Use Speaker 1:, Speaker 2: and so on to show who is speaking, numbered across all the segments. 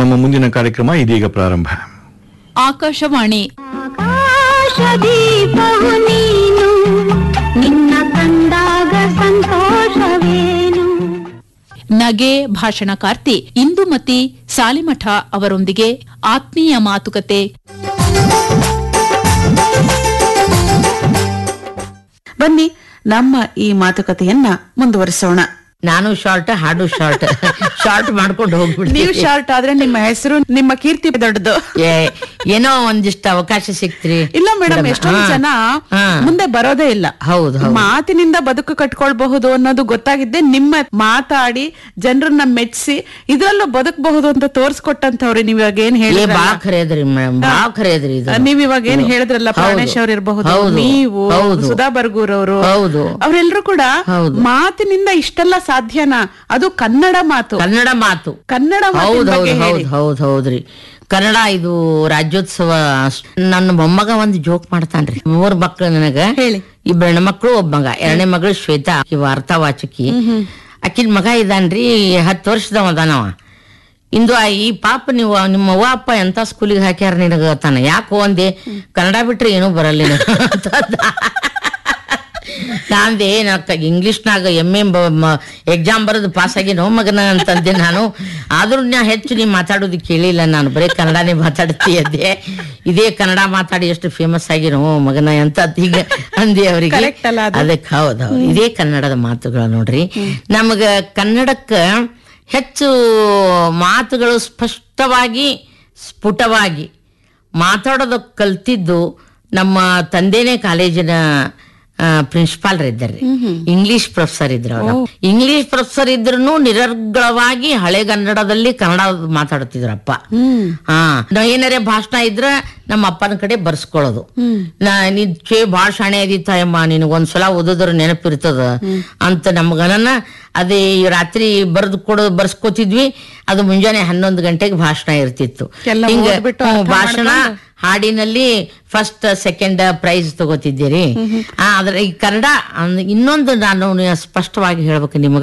Speaker 1: ನಮ್ಮ ಮುಂದಿನ ಕಾರ್ಯಕ್ರಮ ಇದೀಗ ಪ್ರಾರಂಭ
Speaker 2: ಆಕಾಶವಾಣಿ
Speaker 3: ಆಕಾಶದೀಪವು ನೀನು ನಿನ್ನ ಕಂಡಾಗ ಸಂತೋಷವೇನು
Speaker 2: ನಗೆ ಭಾಷಣಕಾರ್ತಿ ಇಂದುಮತಿ ಸಾಲಿಮಠ ಅವರೊಂದಿಗೆ ಆತ್ಮೀಯ ಮಾತುಕತೆ
Speaker 4: ಬನ್ನಿ ನಮ್ಮ ಈ ಮಾತುಕತೆಯನ್ನ ಮುಂದುವರಿಸೋಣ
Speaker 5: ನಾನು ಶಾರ್ಟ್ ಹಾಡು ಶಾರ್ಟ್ ಶಾರ್ಟ್ ಮಾಡ್ಕೊಂಡು
Speaker 4: ನೀವು
Speaker 5: ಹೋಗ್ಬಿಡ್ತೀವಿ
Speaker 4: ಶಾರ್ಟ್ ಆದ್ರೆ ನಿಮ್ಮ ಹೆಸರು ನಿಮ್ಮ ಕೀರ್ತಿ ದೊಡ್ಡದು
Speaker 5: ಏ, ಏನೋ ಒಂದಿಷ್ಟು ಅವಕಾಶ ಸಿಕ್ತ್ರಿ
Speaker 4: ಇಲ್ಲ ಮೇಡಮ್ ಎಷ್ಟೊಂದು
Speaker 5: ಹಾ.
Speaker 4: ಜನ
Speaker 5: ಹಾ.
Speaker 4: ಮುಂದೆ ಬರೋದೇ ಇಲ್ಲ
Speaker 5: ಹೌದು ಹೌದು
Speaker 4: ಮಾತಿನಿಂದ ಬದುಕು ಕಟ್ಕೊಳ್ಬಹುದು ಅನ್ನೋದು ಗೊತ್ತಾಗಿದ್ದೆ ನಿಮ್ಮ ಮಾತಾಡಿ ಜನರನ್ನ ಮೆಚ್ಚಿಸಿ ಇದ್ರಲ್ಲೂ ಬದುಕಬಹುದು ಅಂತ ತೋರ್ಸ್ಕೊಟ್ಟಂತವ್ರಿ ನೀವ್ ಇವಾಗ ಏನ್
Speaker 5: ಏ
Speaker 4: ಹೇಳಿದ್ರಲ್ಲ
Speaker 5: ಬಾ ಖರೇದ್ರಿ ಮೇಡಮ್ ಬಾ ಖರೇದ್ರಿ ಇದು
Speaker 4: ನೀವ್ ಇವಾಗ ಏನ್ ಹೇಳಿದ್ರಲ್ಲ
Speaker 5: ಹೌದು.
Speaker 4: ಪ್ರಾಣೇಶ್ ಅವ್ರು ಇರಬಹುದು
Speaker 5: ಹೌದು.
Speaker 4: ನೀವು
Speaker 5: ಹೌದು.
Speaker 4: ಸುಧಾ ಬರ್ಗೂರ್ ಅವರು
Speaker 5: ಹೌದು.
Speaker 4: ಅವರೆಲ್ಲರೂ ಕೂಡ
Speaker 5: ಹೌದು.
Speaker 4: ಮಾತಿನಿಂದ ಇಷ್ಟೆಲ್ಲ ಸಾಧ್ಯನಾ ಅದು ಕನ್ನಡ ಮಾತು
Speaker 5: ಕನ್ನಡ ಮಾತು
Speaker 4: ಕನ್ನಡ ಮಾತಿನ
Speaker 5: ಹೌದ್ ಹೌದ್
Speaker 4: ಬಗ್ಗೆ
Speaker 5: ಹೌದ್
Speaker 4: ಹೇಳಿ.
Speaker 5: ಹೌದ್ ಹೌದ್ರಿ ಕನ್ನಡ ಇದು ರಾಜ್ಯೋತ್ಸವ ನನ್ನ ಮೊಮ್ಮಗ ಒಂದ್ ಜೋಕ್ ಮಾಡ್ತಾನ್ರಿ ಮೂರ್ ಮಕ್ಳು ನನಗ
Speaker 4: ಹೇಳಿ.
Speaker 5: ಇಬ್ಬ ಹೆಣ್ಮಕ್ಳು ಒಬ್ಬ ಮಗ ಎರಡನೇ ಮಗಳು ಶ್ವೇತಾ ಆಕಿ ವಾರ್ತಾವಾಚಕಿ ಆಕಿನ್ ಮಗ ಇದಾನ್ರಿ ಹತ್ತು ವರ್ಷದವ ಅದಾನವ ಇಂದು ಆ ಈ ಪಾಪ ನೀವು ನಿಮ್ಮ ಅವ್ವ ಅಪ್ಪ ಎಂತ ಸ್ಕೂಲಿಗೆ ಹಾಕ್ಯಾರ ನಿನಗ ತಾನ ಯಾಕೋ ಅಂದೆ ಕನ್ನಡ ಬಿಟ್ರೆ ಏನೂ ಬರಲ್ಲ ನಿನಗ ಅಂತ ಅಂದ. ನಾಂದೆ ನಾಕ ಇಂಗ್ಲಿಷ್ನಾಗ ಎಮ್ ಎ ಎಕ್ಸಾಮ್ ಬರೆದು ಪಾಸ್ ಆಗಿನೋ ಮಗನ ಅಂತಂದೆ ನಾನು ಆದ್ರೂ ನಾ ಹೆಚ್ಚು ನೀ ಮಾತಾಡೋದು ಕೇಳಿಲ್ಲ ನಾನು ಬರೀ ಕನ್ನಡನೇ ಮಾತಾಡ್ತೀಯದ್ದೆ ಇದೇ ಕನ್ನಡ ಮಾತಾಡಿ ಎಷ್ಟು ಫೇಮಸ್ ಆಗಿನೋ ಮಗನ ಅಂತ ಈಗ ಅಂದೆ ಅವರಿಗೆ
Speaker 4: Correct ಅಲ್ಲ ಅದು?
Speaker 5: ಅದಕ್ಕೆ ಹೌದು ಹೌದು ಇದೇ ಕನ್ನಡದ ಮಾತುಗಳು ನೋಡ್ರಿ ನಮಗ ಕನ್ನಡಕ್ಕ ಹೆಚ್ಚು ಮಾತುಗಳು ಸ್ಪಷ್ಟವಾಗಿ ಸ್ಫುಟವಾಗಿ ಮಾತಾಡೋದು ಕಲ್ತಿದ್ದು ನಮ್ಮ ತಂದೆನೇ ಕಾಲೇಜಿನ ಪ್ರಿನ್ಸಿಪಾಲ್ ಇದ್ದಾರೆ ಇಂಗ್ಲಿಷ್ ಪ್ರೊಫೆಸರ್ ಇದ್ರು ಅವರು ಇಂಗ್ಲಿಷ್ ಪ್ರೊಫೆಸರ್ ಇದ್ರು ನಿರರ್ಗಳವಾಗಿ ಹಳೆಗನ್ನಡದಲ್ಲಿ ಕನ್ನಡ ಮಾತಾಡುತ್ತಿದ್ರಪ್ಪ ಹಾ ನಾವ್ ಏನಾರೇ ಭಾಷಣ ಇದ್ರ ನಮ್ಮ ಅಪ್ಪನ ಕಡೆ ಬರ್ಸ್ಕೊಳ್ಳೋದು ನಾ ನೀ ಚೇ ಭಾಳ ಶಾಣೆ ಅದಿತ್ತಾಯಮ್ಮ ನಿನಗ್ ಒಂದ್ಸಲ ಓದಿದ್ರ ನೆನಪಿರ್ತದ ಅಂತ ನಮ್ಗನ ಅದೇ ಈ ರಾತ್ರಿ ಬರ್ದು ಕೊಡೋ ಬರ್ಸ್ಕೊತಿದ್ವಿ ಅದು ಮುಂಜಾನೆ ಹನ್ನೊಂದು ಗಂಟೆಗೆ ಭಾಷಣ ಇರ್ತಿತ್ತು
Speaker 4: ಎಲ್ಲ
Speaker 5: ಹಿಂಗ
Speaker 4: ಓದ್ಬಿಟ್ಟು
Speaker 5: ಹ್ಮ್,
Speaker 4: ಅರ್ಥ
Speaker 5: ಭಾಷಣ ಹಾಡಿನಲ್ಲಿ ಫಸ್ಟ್ ಸೆಕೆಂಡ್ ಪ್ರೈಸ್ ತಗೋತಿದ್ದೀರಿ ಆ, ಆದ್ರೆ ಈ ಕನ್ನಡ ಅಂದ್- ಇನ್ನೊಂದು ನಾನು ನಿ- ಸ್ಪಷ್ಟವಾಗಿ ಹೇಳ್ಬೇಕು ನಿಮಗ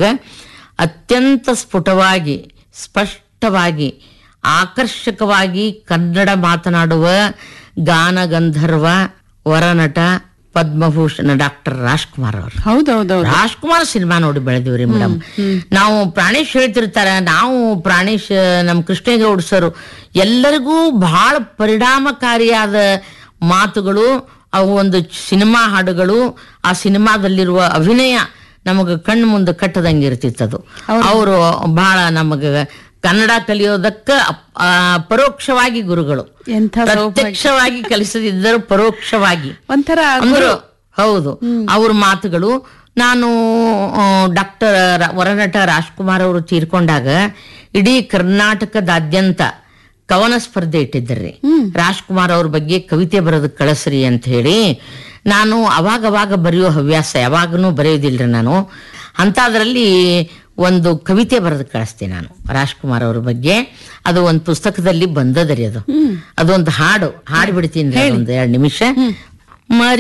Speaker 5: ಅತ್ಯಂತ ಸ್ಫುಟವಾಗಿ ಸ್ಪಷ್ಟವಾಗಿ ಆಕರ್ಷಕವಾಗಿ ಕನ್ನಡ ಮಾತನಾಡುವ ಗಾನ ಗಂಧರ್ವ ವರನಟ ಪದ್ಮಭೂಷಣ ಡಾಕ್ಟರ್ ರಾಜ್ಕುಮಾರ್ ಅವರು
Speaker 4: ಹೌದೌದೌದು
Speaker 5: ರಾಜ್ಕುಮಾರ್ ಸಿನಿಮಾ ನೋಡಿ ಬೆಳೆದಿವ್ರಿ ಮೇಡಮ್ ನಾವು ಪ್ರಾಣೇಶ್ ಹೇಳ್ತಿರ್ತಾರ ನಾವು ಪ್ರಾಣೇಶ್ ನಮ್ ಕೃಷ್ಣೇಗೌಡ್ ಸರ್ ಎಲ್ಲರಿಗೂ ಬಹಳ ಪರಿಣಾಮಕಾರಿಯಾದ ಮಾತುಗಳು ಅವು ಒಂದು ಸಿನಿಮಾ ಹಾಡುಗಳು ಆ ಸಿನಿಮಾದಲ್ಲಿರುವ ಅಭಿನಯ ನಮಗ ಕಣ್ಣು ಮುಂದೆ ಕಟ್ಟದಂಗೆ ಇರ್ತಿತ್ತದು ಅವರು ಬಹಳ ನಮಗ ಕನ್ನಡ ಕಲಿಯೋದಕ್ಕ ಅಪ್- ಆ, ಪರೋಕ್ಷವಾಗಿ ಗುರುಗಳು
Speaker 4: ಎಂಥ ಸೌಭಾಗ್ಯ.
Speaker 5: ಪ್ರತ್ಯಕ್ಷವಾಗಿ ಕಲಿಸದಿದ್ದರು ಪರೋಕ್ಷವಾಗಿ
Speaker 4: ಒಂಥರ
Speaker 5: ಅಂದ್ರು ಹೌದು ಅವ್ರ ಮಾತುಗಳು ನಾನು ಡಾಕ್ಟರ್ ವರನಟ ರಾಜ್ಕುಮಾರ್ ಅವರು ತೀರ್ಕೊಂಡಾಗ ಇಡೀ ಕರ್ನಾಟಕದಾದ್ಯಂತ ಕವನ ಸ್ಪರ್ಧೆ ಇಟ್ಟಿದ್ದರ್ರಿ ರಾಜ್ಕುಮಾರ್ ಅವ್ರ ಬಗ್ಗೆ ಕವಿತೆ ಬರೋದು ಕಳಿಸ್ರಿ ಅಂತ ಹೇಳಿ ನಾನು ಅವಾಗ ಅವಾಗ ಬರೆಯೋ ಹವ್ಯಾಸ ಯಾವಾಗನೂ ಬರೆಯೋದಿಲ್ರಿ ನಾನು ಅಂಥದ್ರಲ್ಲಿ ಒಂದು ಕವಿತೆ ಬರೆದು ಕಳಿಸ್ತೀನಿ ನಾನು ರಾಜ್ಕುಮಾರ್ ಅವ್ರ ಬಗ್ಗೆ ಅದು ಒಂದು ಪುಸ್ತಕದಲ್ಲಿ ಬಂದದರಿ ಅದು ಅದೊಂದು ಹಾಡು ಹಾಡು ಬಿಡ್ತೀನಿ ಒಂದು ಎರಡು ನಿಮಿಷ ಮರಿ